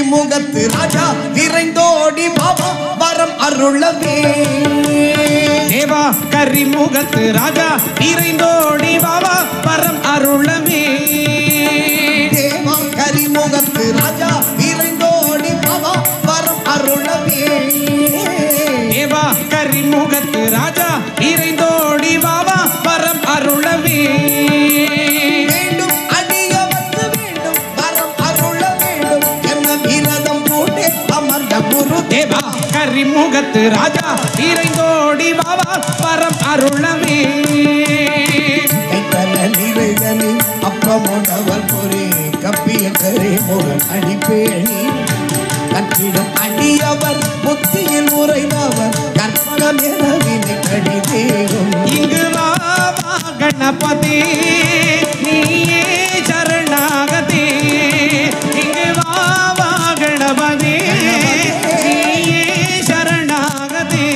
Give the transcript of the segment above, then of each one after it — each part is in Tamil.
கரிமுகத்து ராஜா விரைந்தோடி பாபா வரம் அருளவே தேவா கரிமுகத்து ராஜா இறைந்தோடி வாவா வரம் அருளமே தேவா கரிமுகத்து ராஜா விரைந்தோடி பாபா வரம் அருளவே தேவா கரிமுகத்து ராஜா இறைந்தோடி வாவா வரம் அருளமே வேண்டும் அடியவர்க்கு வேண்டும் வரம் அருள வேண்டும் என்ன விரதம் போட்டு அமர்ந்த குரு தேவா கரிமுகத்து ராஜா இறைந்தோடி வாவா வரம் அருளமே கைத்தல நிறைதனி அப்பமுடவர் பொறி கப்பிய கரை முகன் அடிப்பேணி கற்றிடும் அடியவர் புத்தியில் உரைந்தவர் கற்பகம் என வினை கடிதேகும் இங்கு வாவா கணபதி நீயே சரணாகதி இங்கு வாவா கணபதி நீயே சரணாகதி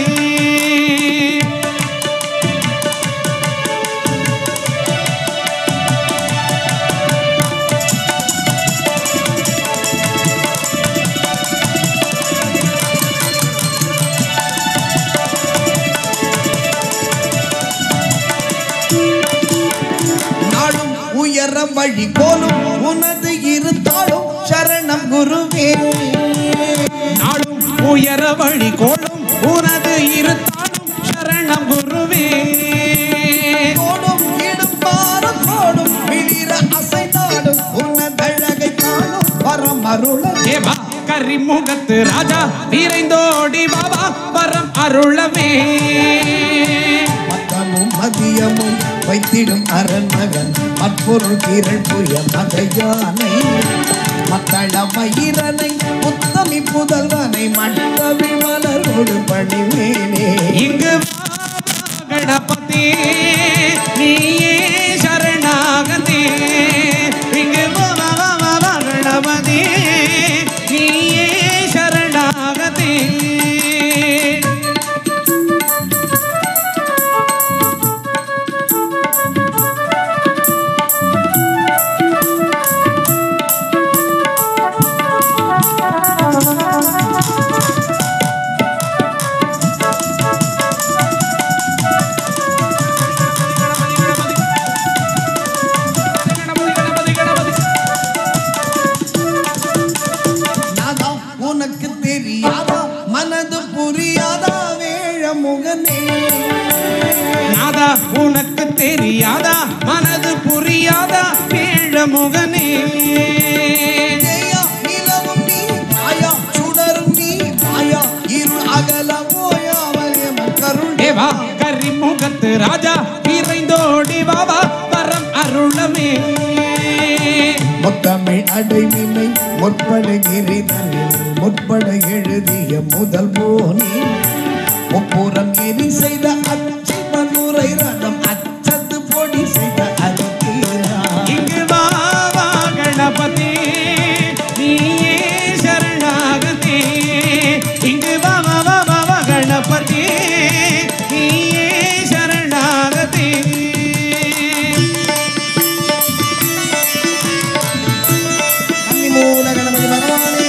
நாளும் உயர வழி போலும் உனது இருந்தாலும் சரணம் குருவே நாளும் உயர வழி கோளும் உனது இருத்தாலும் சரணம் குருவே கோடும் இடும் பாரம் கோடும் விழிர அசைந்தாடும் உன்னதழகை காணும் வரம் அருள தேவா கரிமுகத்து ராஜா விரைந்தோடி பாபா வரம் அருளவே மத்தமும் மதியமும் வைத்திடும் அரண்மகன் மற்பொருள் கீரள் புய மகையானை மத்தள மயிரனை புத்தமி புதல்வனை மட்டவி மலரோடு பணிவேனே இங்கு வாவா கணபதி நீயே சரணாகதி இங்கு வாவா வாவா கணபதி நீயே சரணாகதி கணபதி கணபதி கணபதி நாதா உனக்கு தெரியாதா மனது புரியாதா வேழ முகனே நாதா உனக்கு தெரியாதா மனது புரியாதா வேழ முகனே ஜெயா நிலவும் நீ மாயா சுடரும் நீ மாயா இருள் அகல போயாவலே கருள் தேவா கரிமுகத்து ராஜா விரைந்தோடி வாவா வரம் அருளமே முத்தமிழ் அடைவினை முற்பட கிரிதனில் முற்பட எழுதிய முதல் போனி முப்புறம் எரி செய்த அச்சி மனுரை ரதம் அச்சத்து பொடி செய்த அரிக்கீரா இங்கு வாவா கணபதி நீயே சரணாகதி இங்கு வாவா வாவா வா கணபதி நீயே சரணாகதி கன்னிமூல கணபதி பகவானே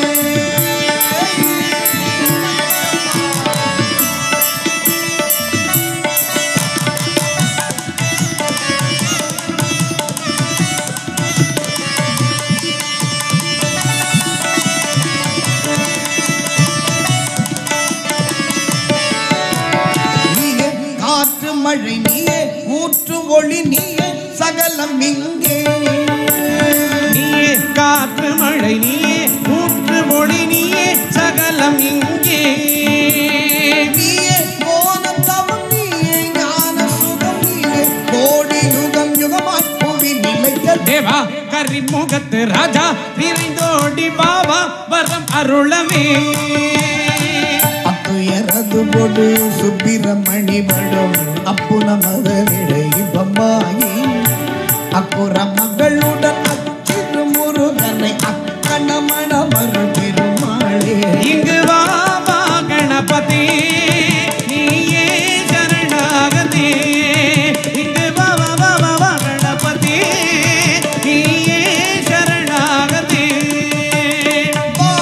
நீயே காற்று மழை நீயே ஊற்று ஒளி நீயே சகலம் இங்கே நீயே காற்று மழை நீயே ஊற்று மொழி நீயே சகலம் இங்கே நீயே மோனம் தவம் நீயே ஞான சுகம் நீயே கோடி யுகம் யுகமாய் புவி நிலைக்க தேவா கரிமுகத்து ராஜா விரைந்தோடி பாவா வரம் அருளவே அத்துயரது பொடு சுப்பிரமணி படும் அப்புன மதனிடை பம்பாயி அப்புற மகளுடன் அச்சிறு முருகனை அக்கணமண மறு பெருமாளே இங்கு வாவா கணபதி நீயே சரணாகதி இங்கு வாவா வாவா வா கணபதி நீயே சரணாகதி வா